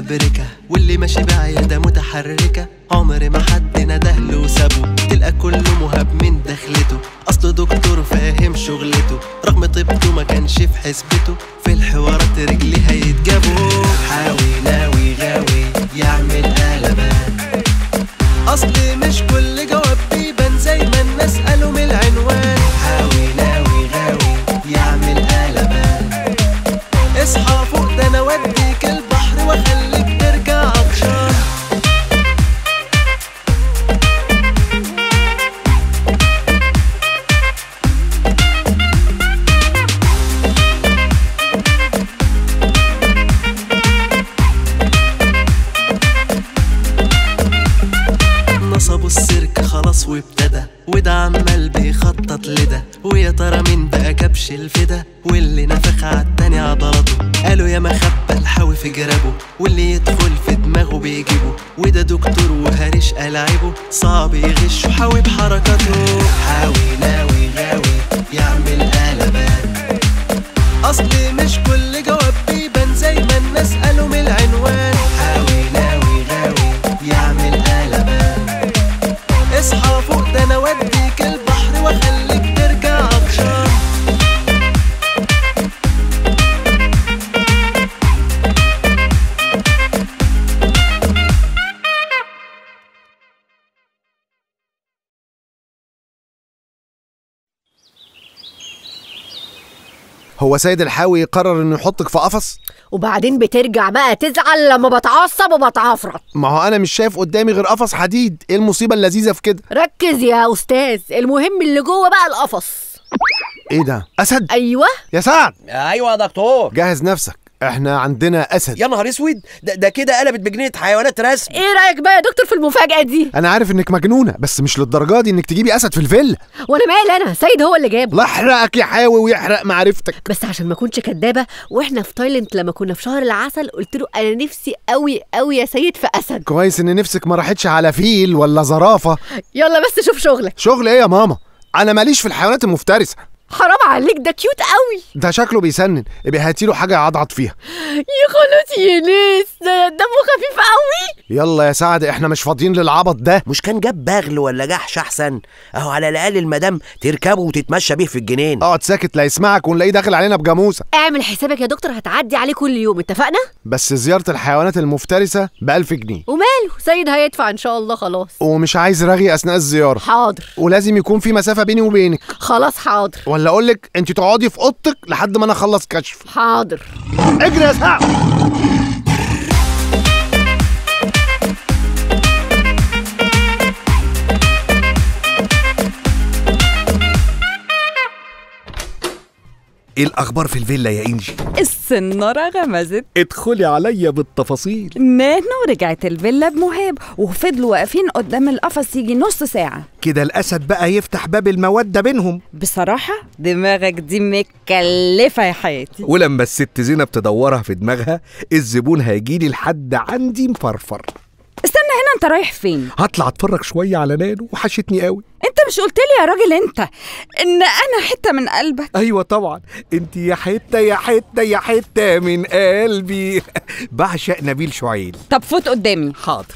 مفبركة واللي ماشي بعيادة متحركة عمر ما حد ندهله وسابه تلقى كله مهاب من دخلته أصله دكتور فاهم شغلته رغم طيبته ما كانش في حسبته في الحوارات رجلي هيتجابوا حاوي ناوي غاوي يعمل قلبان أصل مش كل جواب بيبان زي ما الناس قالوا من العنوان حاوي ناوي غاوي يعمل قلبان اصحى فوق ده انا اوديك البحر واخليك ترجع عطشان نصبوا السيرك خلاص وابتدى وده عمال بيخطط لده ويا ترى مين بقى كبش الفدا واللي نفخ عالتاني عضلاته قالوا يا مخبى الحاوي في جرابه واللي يدخل في دماغه بيجيبه وده دكتور وهرش ألاعبه صعب يغش وحاوي بحركاته حاوي ناوي غاوي يعمل قلبان اصل مش كل جواب بيبان زي ما الناس قالوا من العنوان حاوي ناوي غاوي يعمل قلبان اصحى فوق ده انا اوديك البحر واخليك ترجع عطشان هو سيد الحاوي قرر انه يحطك في قفص وبعدين بترجع بقى تزعل لما بتعصب وبتعفرط ما هو انا مش شايف قدامي غير قفص حديد ايه المصيبه اللذيذه في كده ركز يا استاذ المهم اللي جوه بقى القفص ايه ده اسد ايوه يا سعد ايوه يا دكتور جهز نفسك احنا عندنا اسد يا نهار اسود ده, ده كده قلبت بجنينه حيوانات رسم ايه رايك بقى يا دكتور في المفاجاه دي انا عارف انك مجنونه بس مش للدرجه دي انك تجيبي اسد في الفيلا وانا مالي انا سيد هو اللي جابه الله يحرقك يا حاوي ويحرق معرفتك بس عشان ما اكونش كدابه واحنا في تايلاند لما كنا في شهر العسل قلت له انا نفسي قوي قوي يا سيد في اسد كويس ان نفسك ما راحتش على فيل ولا زرافه يلا بس شوف شغلك شغل ايه يا ماما انا ماليش في الحيوانات المفترسه حرام عليك ده كيوت قوي ده شكله بيسنن ابقى هاتي له حاجه يعضعض فيها يا خلاص يا ناس ده دمه خفيف قوي يلا يا سعد احنا مش فاضيين للعبط ده مش كان جاب بغل ولا جحش احسن اهو على الاقل المدام تركبه وتتمشى بيه في الجنين اقعد ساكت لا يسمعك ونلاقيه داخل علينا بجاموسه اعمل حسابك يا دكتور هتعدي عليه كل يوم اتفقنا بس زياره الحيوانات المفترسه ب 1000 جنيه وماله سيد هيدفع ان شاء الله خلاص ومش عايز رغي اثناء الزياره حاضر ولازم يكون في مسافه بيني وبينك خلاص حاضر ولا اقول لك انت تقعدي في اوضتك لحد ما انا اخلص كشف حاضر اجري يا سعد ايه الاخبار في الفيلا يا انجي السنارة غمزت ادخلي عليا بالتفاصيل نانو رجعت الفيلا بمهاب وفضلوا واقفين قدام القفص يجي نص ساعة كده الاسد بقى يفتح باب الموده بينهم بصراحة دماغك دي مكلفة يا حياتي ولما الست زينب تدورها في دماغها الزبون هيجيلي لحد عندي مفرفر استنى هنا انت رايح فين هطلع اتفرج شويه على نانو وحشتني قوي انت مش قلت لي يا راجل انت ان انا حتة من قلبك ايوه طبعا انت يا حته يا حته يا حته من قلبي بعشق نبيل شعيل طب فوت قدامي حاضر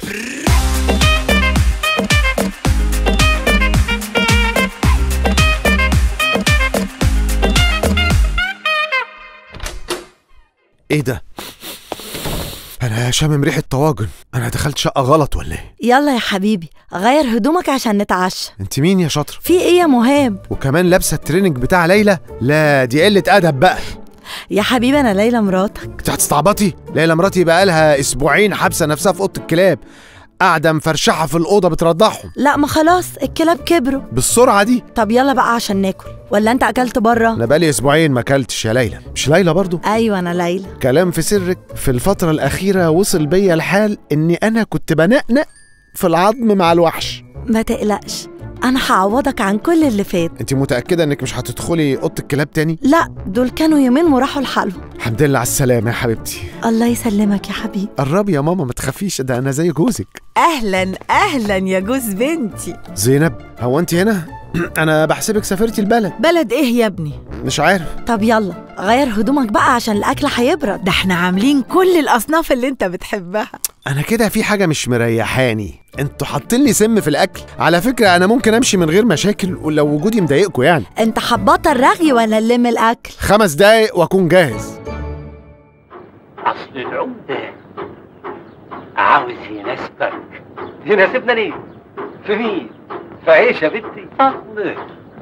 ايه ده انا شامم ريحه طواجن انا دخلت شقه غلط ولا ايه يلا يا حبيبي غير هدومك عشان نتعشى انت مين يا شاطر في ايه يا مهاب وكمان لابسه التريننج بتاع ليلى لا دي قله ادب بقى يا حبيبي انا ليلى مراتك انت هتستعبطي ليلى مراتي بقالها اسبوعين حابسه نفسها في اوضه الكلاب قاعده مفرشحه في الاوضه بترضعهم لا ما خلاص الكلاب كبروا بالسرعه دي طب يلا بقى عشان ناكل ولا انت اكلت بره انا بقالي اسبوعين ما اكلتش يا ليلى مش ليلى برضو ايوه انا ليلى كلام في سرك في الفتره الاخيره وصل بيا الحال اني انا كنت بنقنق في العظم مع الوحش ما تقلقش انا هعوضك عن كل اللي فات انت متاكده انك مش هتدخلي اوضه الكلاب تاني لا دول كانوا يومين وراحوا لحالهم الحمد لله على السلامه يا حبيبتي الله يسلمك يا حبيبي قربي يا ماما ما تخافيش ده انا زي جوزك اهلا اهلا يا جوز بنتي زينب هو انت هنا انا بحسبك سافرتي البلد بلد ايه يا ابني مش عارف طب يلا غير هدومك بقى عشان الأكل هيبرد ده احنا عاملين كل الاصناف اللي انت بتحبها انا كده في حاجه مش مريحاني انتوا حاطين لي سم في الاكل على فكره انا ممكن امشي من غير مشاكل ولو وجودي مضايقكم يعني انت حباط الرغي ولا نلم الأكل خمس دقايق واكون جاهز أصل العمدة عاوز يناسبك يناسبنا ليه؟ في مين؟ في عيش يا بنتي؟ أصل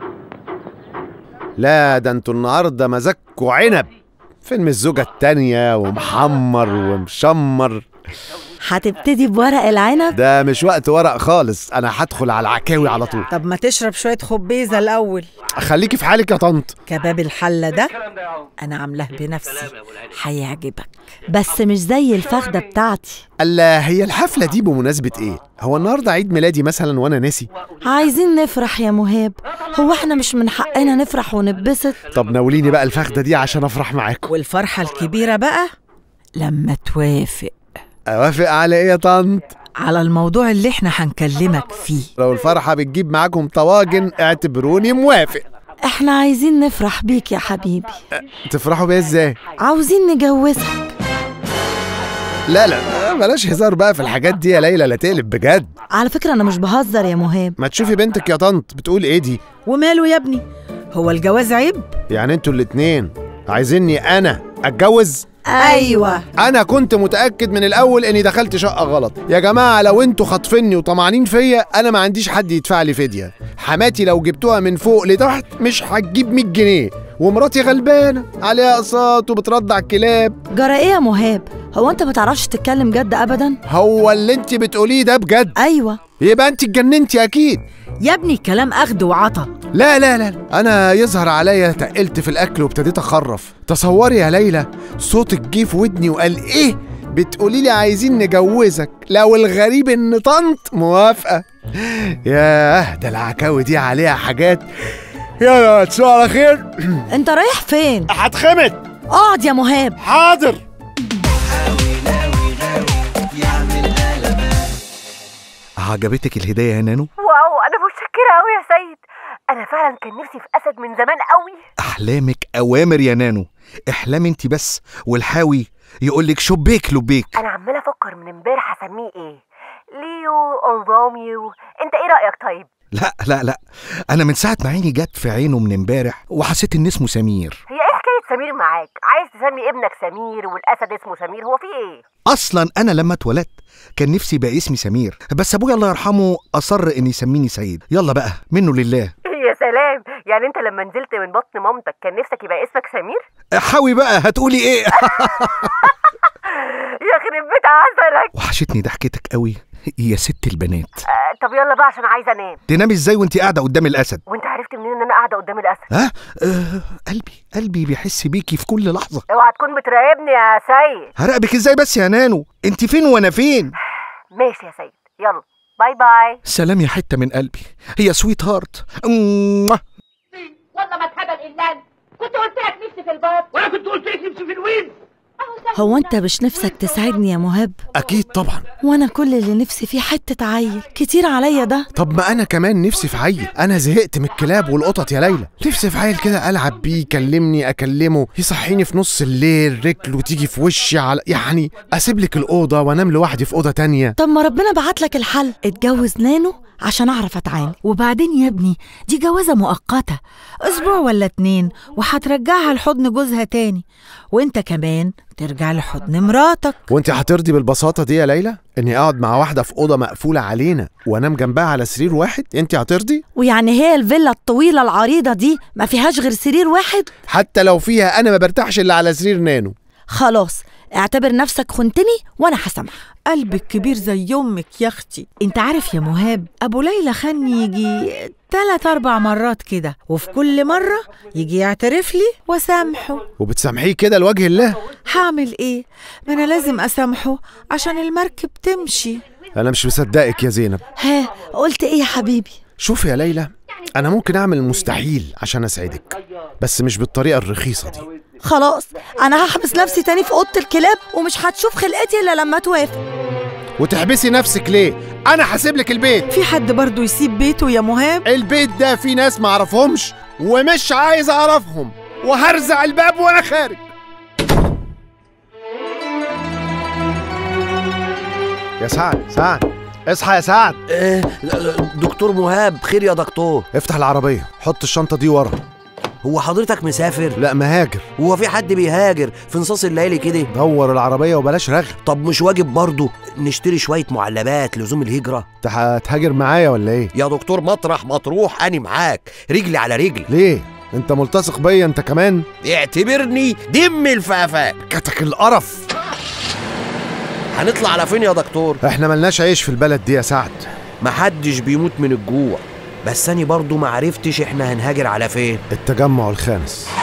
لا ده انتوا النهارده مزاجكوا عنب فيلم الزوجة التانية ومحمر ومشمر هتبتدي بورق العنب ده مش وقت ورق خالص انا هدخل على العكاوي على طول طب ما تشرب شويه خبيزه الاول خليكي في حالك يا طنط كباب الحله ده الكلام ده يا عم انا عاملاه بنفسي هيعجبك بس مش زي الفخدة بتاعتي الا هي الحفلة دي بمناسبة ايه هو النهاردة عيد ميلادي مثلا وانا ناسي عايزين نفرح يا مهاب هو احنا مش من حقنا نفرح ونتبسط طب ناوليني بقى الفخدة دي عشان افرح معاكم والفرحه الكبيره بقى لما توافق اوافق على ايه يا طنط على الموضوع اللي احنا هنكلمك فيه لو الفرحة بتجيب معاكم طواجن اعتبروني موافق احنا عايزين نفرح بيك يا حبيبي تفرحوا بيا ازاي عاوزين نجوزك لا لا بلاش هزار بقى في الحاجات دي يا ليلى لا تقلب بجد على فكرة انا مش بهزر يا مهاب ما تشوفي بنتك يا طنط بتقول ايه دي وماله يا ابني هو الجواز عيب يعني انتوا الاتنين عايزيني انا اتجوز ايوه انا كنت متاكد من الاول اني دخلت شقه غلط يا جماعه لو انتوا خاطفيني وطمعانين فيا انا ما عنديش حد يدفع لي فديه حماتي لو جبتوها من فوق لتحت مش هتجيب 100 جنيه ومراتي غلبانه عليها اقساط وبترضع الكلاب جرى ايه يا مهاب هو انت ما تعرفش تتكلم جد ابدا هو اللي انت بتقوليه ده بجد ايوه يبقى انت اتجننتي اكيد يا ابني كلام اخد وعطا لا لا لا انا يظهر عليا تقلت في الاكل وابتديت اخرف تصوري يا ليلى صوتك جه في ودني وقال ايه بتقولي لي عايزين نجوزك لو الغريب ان طنط موافقه ياه ده العكاوي دي عليها حاجات يلا تصبحوا على خير انت رايح فين هتخمت اقعد يا مهاب حاضر عجبتك الهدية يا نانو؟ واو انا متشكره قوي يا سيد انا فعلا كان نفسي في اسد من زمان قوي أحلامك أوامر يا نانو احلام انت بس والحاوي يقولك شبيك لبيك انا عماله افكر من امبارح اسميه ايه ليو او روميو انت ايه رايك طيب لا لا لا أنا من ساعة ما عيني جت في عينه من امبارح وحسيت إن اسمه سمير هي ايه حكايه سمير معاك عايز تسمي ابنك سمير والاسد اسمه سمير هو في ايه أصلا أنا لما اتولدت كان نفسي يبقى اسمي سمير بس أبويا الله يرحمه أصر إن يسميني سيد يلا بقى منه لله يا سلام يعني انت لما نزلت من بطن مامتك كان نفسك يبقى اسمك سمير حاوي بقى هتقولي إيه يخرب بيت عسلك وحشتني ضحكتك قوي يا ست البنات آه طب يلا بقى عشان عايزه انام تنامي ازاي وانت قاعده قدام الاسد وانت عرفت منين ان انا قاعده قدام الاسد ها آه قلبي قلبي بيحس بيكي في كل لحظه اوعى تكون بتراقبني يا سيد هراقبك ازاي بس يا نانو انت فين وانا فين ماشي يا سيد يلا باي باي سلام يا حته من قلبي هي سويت هارت موah. والله ما اتهبل الا كنت قلت لك نفسي في الباب وأنا كنت قلت لك نفسي في الويل هو انت مش نفسك تساعدني يا مهاب اكيد طبعا وانا كل اللي نفسي فيه حتة عيل كتير عليا ده طب ما انا كمان نفسي في عيل انا زهقت من الكلاب والقطط يا ليلى نفسي في عيل كده العب بيه يكلمني اكلمه يصحيني في نص الليل رجله تيجي في وشي على يعني اسيب لك الاوضه وانام لوحدي في اوضه تانية طب ما ربنا بعت لك الحل اتجوز نانو عشان اعرف اتعامل وبعدين يا ابني دي جوازة مؤقتة أسبوع ولا اتنين وهترجعها لحضن جوزها تاني وانت كمان ترجع لحضن مراتك وانت هترضي بالبساطه دي يا ليلى اني اقعد مع واحده في اوضه مقفوله علينا وانام جنبها على سرير واحد انت هترضي ويعني هي الفيلا الطويلة العريضة دي ما فيهاش غير سرير واحد حتى لو فيها انا ما برتاحش الا على سرير نانو خلاص اعتبر نفسك خنتني وانا هسامحك قلبك كبير زي امك يا اختي انت عارف يا مهاب ابو ليلى خاني يجي تلات اربع مرات كده وفي كل مره يجي يعترف لي واسامحه وبتسامحيه كده لوجه الله هعمل ايه ما انا لازم اسامحه عشان المركب تمشي انا مش مصدقك يا زينب ها قلت ايه يا حبيبي شوف يا ليلى انا ممكن اعمل المستحيل عشان اسعدك بس مش بالطريقه الرخيصه دي خلاص انا هحبس نفسي تاني في اوضه الكلاب ومش هتشوف خلقتي الا لما توافق وتحبسي نفسك ليه انا حاسب لك البيت في حد برضو يسيب بيته يا مهاب البيت ده فيه ناس ما اعرفهمش ومش عايز اعرفهم وهرزع الباب وانا خارج يا سعد سعد اصحى يا سعد آه دكتور مهاب خير يا دكتور افتح العربية حط الشنطة دي ورا هو حضرتك مسافر لا مهاجر هو في حد بيهاجر في نصاص الليالي كده دور العربية وبلاش رغي طب مش واجب برضه نشتري شويه معلبات لزوم الهجره انت هتهاجر معايا ولا ايه يا دكتور مطرح مطروح اني معاك رجلي على رجل ليه انت ملتصق بيا انت كمان اعتبرني دم الفافا كتك القرف هنطلع على فين يا دكتور احنا ملناش عيش في البلد دي يا سعد محدش بيموت من الجوع بس انا برضو معرفتش احنا هنهاجر على فين التجمع الخامس